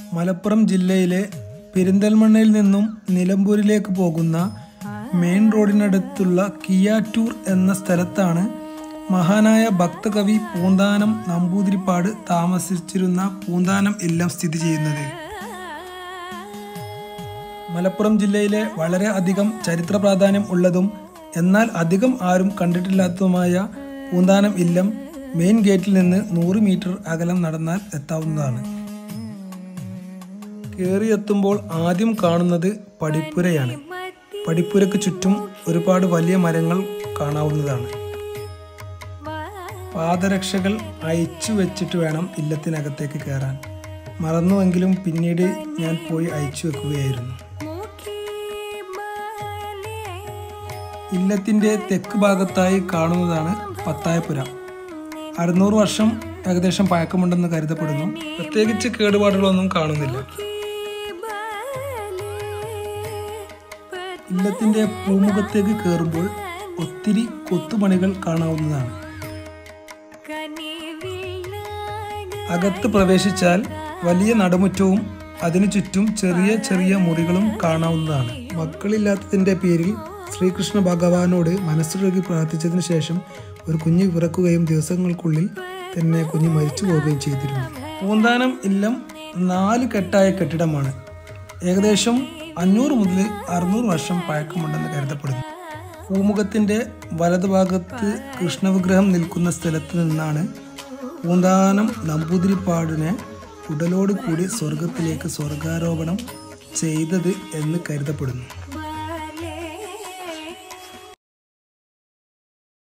മലപ്പുറം ജില്ലയിലെ പെരിന്തൽമണ്ണയിൽ നിന്നും നിലമ്പൂരിലേക്ക് പോകുന്ന മെയിൻ റോഡിനടുത്തുള്ള കിയാറ്റൂർ എന്ന സ്ഥലത്താണ് മഹാനായ ഭക്തകവി പൂന്താനം നമ്പൂതിരിപ്പാട് താമസിച്ചിരുന്ന പൂന്താനം ഇല്ലം സ്ഥിതി ചെയ്യുന്നത് മലപ്പുറം ജില്ലയിലെ വളരെ അധികം ചരിത്ര പ്രാധാന്യം ഉള്ളതും എന്നാൽ അധികം ആരും കണ്ടിട്ടില്ലാത്തതുമായ പൂന്താനം ഇല്ലം മെയിൻ ഗേറ്റിൽ നിന്ന് നൂറ് മീറ്റർ അകലം നടന്നാൽ എത്താവുന്നതാണ് കയറിയെത്തുമ്പോൾ ആദ്യം കാണുന്നത് പടിപ്പുരയാണ് പടിപ്പുരയ്ക്ക് ചുറ്റും ഒരുപാട് വലിയ മരങ്ങൾ കാണാവുന്നതാണ് പാദരക്ഷകൾ അയച്ചു വെച്ചിട്ട് വേണം ഇല്ലത്തിനകത്തേക്ക് കയറാൻ മറന്നുവെങ്കിലും പിന്നീട് ഞാൻ പോയി അയച്ചു വെക്കുകയായിരുന്നു ഇല്ലത്തിന്റെ തെക്ക് ഭാഗത്തായി കാണുന്നതാണ് പത്തായപ്പുര അറുന്നൂറ് വർഷം ഏകദേശം പഴക്കമുണ്ടെന്ന് കരുതപ്പെടുന്നു പ്രത്യേകിച്ച് കേടുപാടുകളൊന്നും കാണുന്നില്ല ഇല്ലത്തിന്റെ പൂമുഖത്തേക്ക് കയറുമ്പോൾ ഒത്തിരി കൊത്തുപണികൾ കാണാവുന്നതാണ് അകത്ത് പ്രവേശിച്ചാൽ വലിയ നടുമുറ്റവും അതിനു ചുറ്റും ചെറിയ ചെറിയ മുറികളും കാണാവുന്നതാണ് മക്കളില്ലാത്തതിന്റെ പേരിൽ ശ്രീകൃഷ്ണ ഭഗവാനോട് മനസ്സിലൊരുക്കി പ്രാർത്ഥിച്ചതിന് ശേഷം ഒരു കുഞ്ഞ് പിറക്കുകയും ദിവസങ്ങൾക്കുള്ളിൽ തന്നെ കുഞ്ഞ് മരിച്ചു പോവുകയും ചെയ്തിരുന്നു പൂന്താനം ഇല്ലം നാല് കെട്ടായ കെട്ടിടമാണ് ഏകദേശം അഞ്ഞൂറ് മുതൽ അറുന്നൂറ് വർഷം പഴക്കമുണ്ടെന്ന് കരുതപ്പെടുന്നു പൂമുഖത്തിന്റെ വലതുഭാഗത്ത് കൃഷ്ണവിഗ്രഹം നിൽക്കുന്ന സ്ഥലത്ത് നിന്നാണ് പൂന്താനം നമ്പൂതിരിപ്പാടിനെ ഉടലോട് കൂടി സ്വർഗത്തിലേക്ക് സ്വർഗാരോപണം ചെയ്തത് എന്ന് കരുതപ്പെടുന്നു